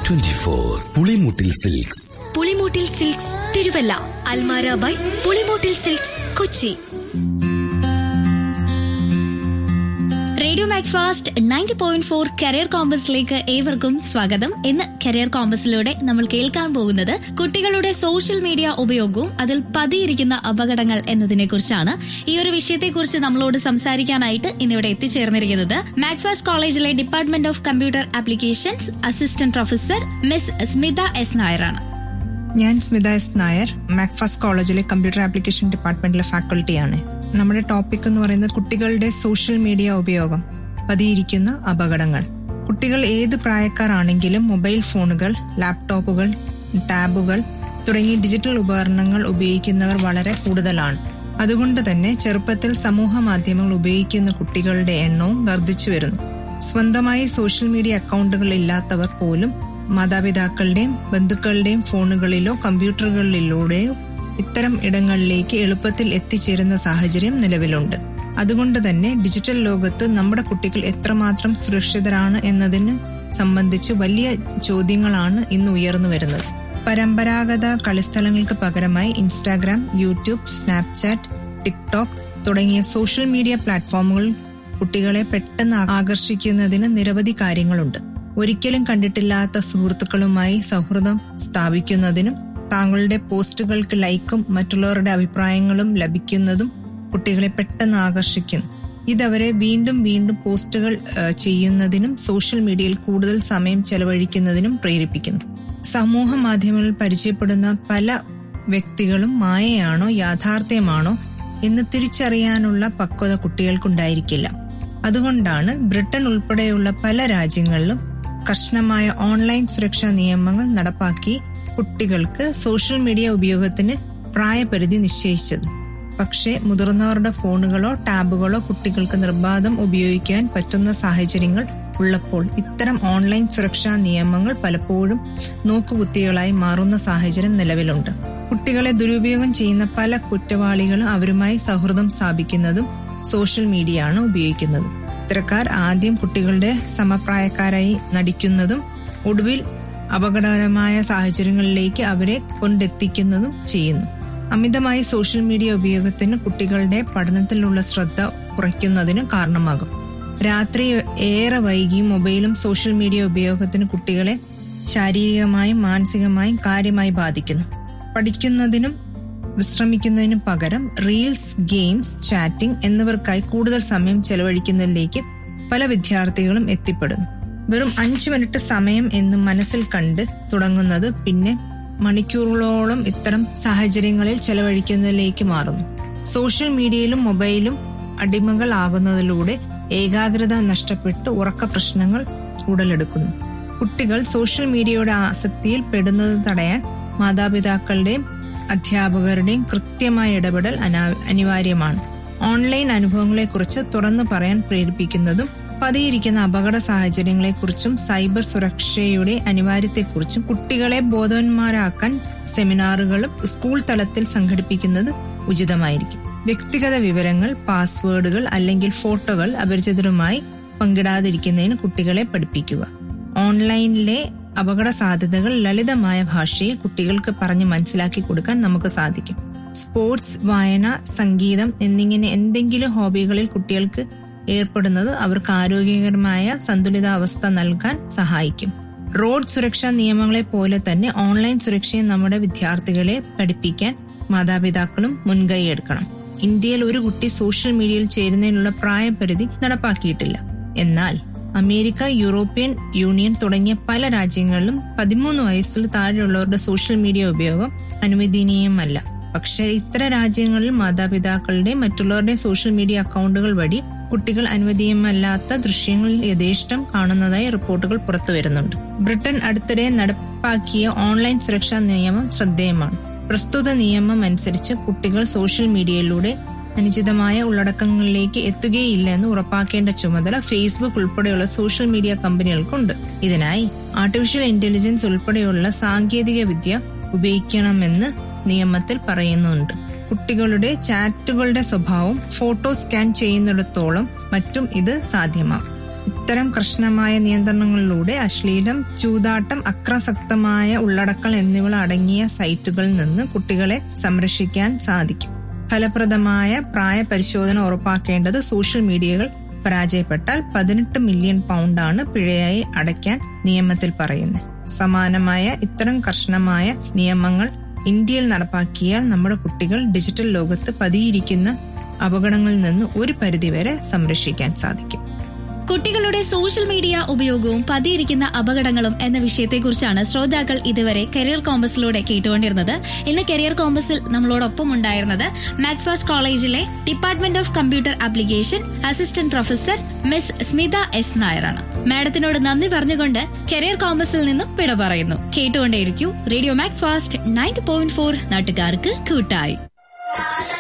twenty four Pulimoottil silks Pulimoottil silks Thiruvalla Almara by Pulimoottil silks Kochi radio Macfast ninety point four career കോമ്പസിലേക്ക് ഏവർക്കും സ്വാഗതം ഇന്ന് കരിയർ കോമ്പസിലൂടെ നമ്മൾ കേൾക്കാൻ പോകുന്നത് കുട്ടികളുടെ സോഷ്യൽ മീഡിയ ഉപയോഗവും അതിൽ പതിയിരിക്കുന്ന അപകടങ്ങൾ എന്നതിനെ കുറിച്ചാണ് ഈ ഒരു വിഷയത്തെക്കുറിച്ച് നമ്മളോട് സംസാരിക്കാനായിട്ട് ഇന്നിവിടെ എത്തിച്ചേർന്നിരിക്കുന്നത് മാക്ഫാസ്റ്റ് കോളേജിലെ department of computer applications assistant professor miss Smitha S നായരാണ് ഞാൻ സ്മിത എസ് നായർ മാക്ഫാസ് കോളേജിലെ കമ്പ്യൂട്ടർ ആപ്ലിക്കേഷൻ ഡിപ്പാർട്ട്മെന്റിലെ ഫാക്കൾട്ടിയാണ് നമ്മുടെ ടോപ്പിക് എന്ന് പറയുന്നത് കുട്ടികളുടെ സോഷ്യൽ മീഡിയ ഉപയോഗം പതിയിരിക്കുന്ന അപകടങ്ങൾ കുട്ടികൾ ഏത് പ്രായക്കാരാണെങ്കിലും മൊബൈൽ ഫോണുകൾ ലാപ്ടോപ്പുകൾ ടാബുകൾ തുടങ്ങി ഡിജിറ്റൽ ഉപകരണങ്ങൾ ഉപയോഗിക്കുന്നവർ വളരെ കൂടുതലാണ് അതുകൊണ്ട് തന്നെ ചെറുപ്പത്തിൽ സമൂഹ മാധ്യമങ്ങൾ ഉപയോഗിക്കുന്ന കുട്ടികളുടെ എണ്ണവും വർദ്ധിച്ചു വരുന്നു സ്വന്തമായി സോഷ്യൽ മീഡിയ അക്കൗണ്ടുകൾ ഇല്ലാത്തവർ പോലും മാതാപിതാക്കളുടെയും ബന്ധുക്കളുടെയും ഫോണുകളിലോ കമ്പ്യൂട്ടറുകളിലൂടെയോ ഇത്തരം ഇടങ്ങളിലേക്ക് എളുപ്പത്തിൽ എത്തിച്ചേരുന്ന സാഹചര്യം നിലവിലുണ്ട് അതുകൊണ്ട് തന്നെ ഡിജിറ്റൽ ലോകത്ത് നമ്മുടെ കുട്ടികൾ എത്രമാത്രം സുരക്ഷിതരാണ് എന്നതിന് സംബന്ധിച്ച് വലിയ ചോദ്യങ്ങളാണ് ഇന്ന് ഉയർന്നു വരുന്നത് പരമ്പരാഗത കളിസ്ഥലങ്ങൾക്ക് പകരമായി ഇൻസ്റ്റാഗ്രാം യൂട്യൂബ് സ്നാപ്ചാറ്റ് ടിക്ടോക്ക് തുടങ്ങിയ സോഷ്യൽ മീഡിയ പ്ലാറ്റ്ഫോമുകൾ കുട്ടികളെ പെട്ടെന്ന് ആകർഷിക്കുന്നതിന് നിരവധി കാര്യങ്ങളുണ്ട് ഒരിക്കലും കണ്ടിട്ടില്ലാത്ത സുഹൃത്തുക്കളുമായി സൗഹൃദം സ്ഥാപിക്കുന്നതിനും താങ്കളുടെ പോസ്റ്റുകൾക്ക് ലൈക്കും മറ്റുള്ളവരുടെ അഭിപ്രായങ്ങളും ലഭിക്കുന്നതും കുട്ടികളെ പെട്ടെന്ന് ആകർഷിക്കുന്നു ഇതവരെ വീണ്ടും വീണ്ടും പോസ്റ്റുകൾ ഏഹ്, ചെയ്യുന്നതിനും സോഷ്യൽ മീഡിയയിൽ കൂടുതൽ സമയം ചെലവഴിക്കുന്നതിനും പ്രേരിപ്പിക്കുന്നു സമൂഹ മാധ്യമങ്ങളിൽ പരിചയപ്പെടുന്ന പല വ്യക്തികളും മായയാണോ യാഥാർത്ഥ്യമാണോ എന്ന് തിരിച്ചറിയാനുള്ള പക്വത കുട്ടികൾക്കുണ്ടായിരിക്കില്ല അതുകൊണ്ടാണ് ബ്രിട്ടൻ ഉൾപ്പെടെയുള്ള പല രാജ്യങ്ങളിലും കർശനമായ ഓൺലൈൻ സുരക്ഷാ നിയമങ്ങൾ നടപ്പാക്കി കുട്ടികൾക്ക് സോഷ്യൽ മീഡിയ ഉപയോഗത്തിന് പ്രായപരിധി നിശ്ചയിച്ചത് പക്ഷേ മുതിർന്നവരുടെ ഫോണുകളോ ടാബുകളോ കുട്ടികൾക്ക് നിർബാധം ഉപയോഗിക്കാൻ പറ്റുന്ന സാഹചര്യങ്ങൾ ഉള്ളപ്പോൾ ഇത്തരം ഓൺലൈൻ സുരക്ഷാ നിയമങ്ങൾ പലപ്പോഴും നോക്കുകുത്തികളായി മാറുന്ന സാഹചര്യം നിലവിലുണ്ട് കുട്ടികളെ ദുരുപയോഗം ചെയ്യുന്ന പല കുറ്റവാളികളും അവരുമായി സൗഹൃദം സ്ഥാപിക്കുന്നതും സോഷ്യൽ മീഡിയ ആണ് ഉപയോഗിക്കുന്നത് ഇത്തരക്കാർ ആദ്യം കുട്ടികളുടെ സമപ്രായക്കാരായി നടിക്കുന്നതും ഒടുവിൽ അപകടകരമായ സാഹചര്യങ്ങളിലേക്ക് അവരെ കൊണ്ടെത്തിക്കുന്നതും ചെയ്യുന്നു അമിതമായ സോഷ്യൽ മീഡിയ ഉപയോഗത്തിന് കുട്ടികളുടെ പഠനത്തിലുള്ള ശ്രദ്ധ കുറയ്ക്കുന്നതിന് കാരണമാകും രാത്രി ഏറെ വൈകി മൊബൈലും സോഷ്യൽ മീഡിയ ഉപയോഗത്തിന് കുട്ടികളെ ശാരീരികമായും മാനസികമായും കാര്യമായി ബാധിക്കുന്നു പഠിക്കുന്നതിനും വിശ്രമിക്കുന്നതിനും പകരം റീൽസ് ഗെയിംസ് ചാറ്റിംഗ് എന്നിവർക്കായി കൂടുതൽ സമയം ചെലവഴിക്കുന്നതിലേക്ക് പല വിദ്യാർത്ഥികളും എത്തിപ്പെടുന്നു വെറും അഞ്ചു മിനിറ്റ് സമയം എന്ന് മനസ്സിൽ കണ്ട് തുടങ്ങുന്നത് പിന്നെ മണിക്കൂറുകളോളം ഇത്തരം സാഹചര്യങ്ങളിൽ ചെലവഴിക്കുന്നതിലേക്ക് മാറുന്നു സോഷ്യൽ മീഡിയയിലും മൊബൈലും അടിമകളാകുന്നതിലൂടെ ഏകാഗ്രത നഷ്ടപ്പെട്ട് ഉറക്ക പ്രശ്നങ്ങൾ ഉടലെടുക്കുന്നു കുട്ടികൾ സോഷ്യൽ മീഡിയയുടെ ആസക്തിയിൽ പെടുന്നത് തടയാൻ മാതാപിതാക്കളുടെയും അധ്യാപകരുടെയും കൃത്യമായ ഇടപെടൽ അനാ- അനിവാര്യമാണ് ഓൺലൈൻ അനുഭവങ്ങളെക്കുറിച്ച് തുറന്നു പറയാൻ പ്രേരിപ്പിക്കുന്നതും പതിയിരിക്കുന്ന അപകട സാഹചര്യങ്ങളെക്കുറിച്ചും സൈബർ സുരക്ഷയുടെ അനിവാര്യത്തെക്കുറിച്ചും കുട്ടികളെ ബോധവന്മാരാക്കാൻ സെമിനാറുകളും സ്കൂൾ തലത്തിൽ സംഘടിപ്പിക്കുന്നത് ഉചിതമായിരിക്കും വ്യക്തിഗത വിവരങ്ങൾ പാസ്വേഡുകൾ അല്ലെങ്കിൽ ഫോട്ടോകൾ അപരിചിതരുമായി പങ്കിടാതിരിക്കുന്നതിന് കുട്ടികളെ പഠിപ്പിക്കുക ഓൺലൈനിലെ അപകട സാധ്യതകൾ ലളിതമായ ഭാഷയിൽ കുട്ടികൾക്ക് പറഞ്ഞ് മനസ്സിലാക്കി കൊടുക്കാൻ നമുക്ക് സാധിക്കും സ്പോർട്സ് വായന സംഗീതം എന്നിങ്ങനെ എന്തെങ്കിലും ഹോബികളിൽ കുട്ടികൾക്ക് ഏർപ്പെടുന്നത് അവർക്ക് ആരോഗ്യകരമായ സന്തുലിതാവസ്ഥ നൽകാൻ സഹായിക്കും റോഡ് സുരക്ഷാ നിയമങ്ങളെ പോലെ തന്നെ ഓൺലൈൻ സുരക്ഷയും നമ്മുടെ വിദ്യാർത്ഥികളെ പഠിപ്പിക്കാൻ മാതാപിതാക്കളും മുൻകൈയെടുക്കണം ഇന്ത്യയിൽ ഒരു കുട്ടി സോഷ്യൽ മീഡിയയിൽ ചേരുന്നതിനുള്ള പ്രായപരിധി നടപ്പാക്കിയിട്ടില്ല എന്നാൽ അമേരിക്ക യൂറോപ്യൻ യൂണിയൻ തുടങ്ങിയ പല രാജ്യങ്ങളിലും പതിമൂന്ന് വയസ്സിൽ താഴെയുള്ളവരുടെ സോഷ്യൽ മീഡിയ ഉപയോഗം അനുവദനീയമല്ല പക്ഷേ ഇത്തരം രാജ്യങ്ങളിൽ മാതാപിതാക്കളുടെ മറ്റുള്ളവരുടെ സോഷ്യൽ മീഡിയ അക്കൗണ്ടുകൾ വഴി കുട്ടികൾ അനുവദീയമല്ലാത്ത ദൃശ്യങ്ങൾ യഥേഷ്ടം കാണുന്നതായി റിപ്പോർട്ടുകൾ പുറത്തുവരുന്നുണ്ട് ബ്രിട്ടൻ അടുത്തിടെ നടപ്പാക്കിയ ഓൺലൈൻ സുരക്ഷാ നിയമം ശ്രദ്ധേയമാണ് പ്രസ്തുത നിയമം അനുസരിച്ച് കുട്ടികൾ സോഷ്യൽ മീഡിയയിലൂടെ അനുചിതമായ ഉള്ളടക്കങ്ങളിലേക്ക് എത്തുകയില്ല എന്ന് ഉറപ്പാക്കേണ്ട ചുമതല ഫേസ്ബുക്ക് ഉൾപ്പെടെയുള്ള സോഷ്യൽ മീഡിയ കമ്പനികൾക്കുണ്ട് ഇതിനായി ആർട്ടിഫിഷ്യൽ ഇന്റലിജൻസ് ഉൾപ്പെടെയുള്ള സാങ്കേതിക വിദ്യ ഉപയോഗിക്കണമെന്ന് നിയമത്തിൽ പറയുന്നുണ്ട് കുട്ടികളുടെ ചാറ്റുകളുടെ സ്വഭാവം ഫോട്ടോ സ്കാൻ ചെയ്യുന്നിടത്തോളം മറ്റും ഇത് സാധ്യമാകും ഇത്തരം കർശനമായ നിയന്ത്രണങ്ങളിലൂടെ അശ്ലീലം ചൂതാട്ടം അക്രാസക്തമായ ഉള്ളടക്കൾ എന്നിവ അടങ്ങിയ സൈറ്റുകളിൽ നിന്ന് കുട്ടികളെ സംരക്ഷിക്കാൻ സാധിക്കും ഫലപ്രദമായ പ്രായ പരിശോധന ഉറപ്പാക്കേണ്ടത് സോഷ്യൽ മീഡിയകൾ പരാജയപ്പെട്ടാൽ പതിനെട്ട് മില്യൺ പൗണ്ടാണ് പിഴയായി അടയ്ക്കാൻ നിയമത്തിൽ പറയുന്നത് സമാനമായ ഇത്തരം കർശനമായ നിയമങ്ങൾ ഇന്ത്യയിൽ നടപ്പാക്കിയാൽ നമ്മുടെ കുട്ടികൾ ഡിജിറ്റൽ ലോകത്ത് പതിയിരിക്കുന്ന അപകടങ്ങളിൽ നിന്ന് ഒരു പരിധിവരെ സംരക്ഷിക്കാൻ സാധിക്കും കുട്ടികളുടെ സോഷ്യൽ മീഡിയ ഉപയോഗവും പതിയിരിക്കുന്ന അപകടങ്ങളും എന്ന വിഷയത്തെക്കുറിച്ചാണ് ശ്രോതാക്കൾ ഇതുവരെ കരിയർ കോമ്പസിലൂടെ കേട്ടുകൊണ്ടിരുന്നത് ഇന്ന് കരിയർ കോമ്പസിൽ നമ്മളോടൊപ്പം ഉണ്ടായിരുന്നത് മാക്ഫാസ് കോളേജിലെ department of computer application assistant professor miss Smitha S നായരാണ് മാഡത്തിനോട് നന്ദി പറഞ്ഞുകൊണ്ട് കരിയർ കോമ്പസിൽ നിന്നും വിട പറയുന്നു കേട്ടുകൊണ്ടേയിരിക്കൂ radio Macfast ninety point four നാട്ടുകാർക്ക് കൂട്ടായി